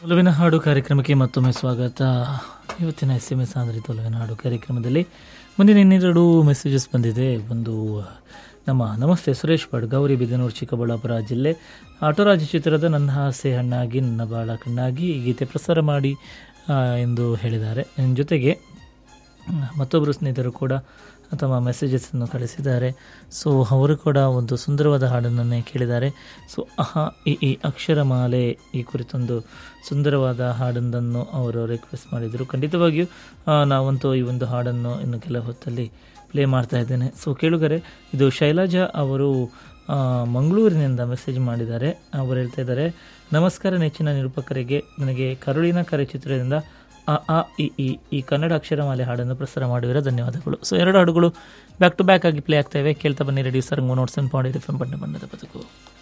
ಒಲವಿನ ಹಾಡು ಕಾರ್ಯಕ್ರಮಕ್ಕೆ ಮತ್ತೊಮ್ಮೆ ಸ್ವಾಗತ ಇವತ್ತಿನ ಎಸ್ ಎಮ್ ಎಸ್ ಆಧಾರಿತ ಒಲವಿನ ಹಾಡು ಕಾರ್ಯಕ್ರಮದಲ್ಲಿ ಮುಂದಿನ ಇನ್ನೆರಡು ಮೆಸೇಜಸ್ ಬಂದಿದೆ ಒಂದು ನಮ್ಮ ನಮಸ್ತೆ ಸುರೇಶ್ ಭಟ್ ಗೌರಿ ಬಿದನೂರು ಚಿಕ್ಕಬಳ್ಳಾಪುರ ಜಿಲ್ಲೆ ಆಟೋರಾಜ ಚಿತ್ರದ ನನ್ನ ಆಸೆ ಹಣ್ಣಾಗಿ ನನ್ನ ಬಾಳ ಕಣ್ಣಾಗಿ ಈ ಗೀತೆ ಪ್ರಸಾರ ಮಾಡಿ ಆ, ಎಂದು ಹೇಳಿದ್ದಾರೆ ಇನ್ ಜೊತೆಗೆ ಮತ್ತೊಬ್ಬರು ಸ್ನೇಹಿತರು ಕೂಡ ತಮ್ಮ ಮೆಸೇಜಸನ್ನು ಕಳಿಸಿದ್ದಾರೆ ಸೊ ಅವರು ಕೂಡ ಒಂದು ಸುಂದರವಾದ ಹಾಡನ್ನೇ ಕೇಳಿದ್ದಾರೆ ಸೊ ಅಹ ಇ ಈ ಅಕ್ಷರಮಾಲೆ ಈ ಕುರಿತೊಂದು ಸುಂದರವಾದ ಹಾಡೊಂದನ್ನು ಅವರು ರಿಕ್ವೆಸ್ಟ್ ಮಾಡಿದರು ಖಂಡಿತವಾಗಿಯೂ ಆ, ನಾವಂತೂ ಈ ಒಂದು ಹಾಡನ್ನು ಇನ್ನು ಕೆಲ ಹೊತ್ತಲ್ಲಿ ಪ್ಲೇ ಮಾಡ್ತಾ ಇದ್ದೇನೆ ಸೊ ಕೇಳುಗರೆ ಇದು ಶೈಲಜಾ ಅವರು ಆ, ಮಂಗಳೂರಿನಿಂದ ಮೆಸೇಜ್ ಮಾಡಿದ್ದಾರೆ ಅವರು ಹೇಳ್ತಾ ಇದ್ದಾರೆ ನಮಸ್ಕಾರ ನೆಚ್ಚಿನ ನಿರೂಪಕರಿಗೆ ನನಗೆ ಕರುಳಿನ ಕರೆ ಚಿತ್ರದಿಂದ ಅ ಆ ಇ ಈ ಈ ಕನ್ನಡ ಅಕ್ಷರಮಾಲೆ ಹಾಡನ್ನು ಪ್ರಸಾರ ಮಾಡಿದರೆ ಧನ್ಯವಾದಗಳು ಸೊ ಎರಡು ಹಾಡುಗಳು ಬ್ಯಾಕ್ ಟು ಬ್ಯಾಕ್ ಆಗಿ ಪ್ಲೇ ಆಗ್ತಾ ಇವೆ ಕೇಳ್ತಾ ಬನ್ನಿ ರೆಡಿ ಸರ್ ನೋಟ್ಸ್ ಪಾಡಿ ಎಫ್ ಎಂ ಬಣ್ಣ ಬಣ್ಣದ ಬದುಕು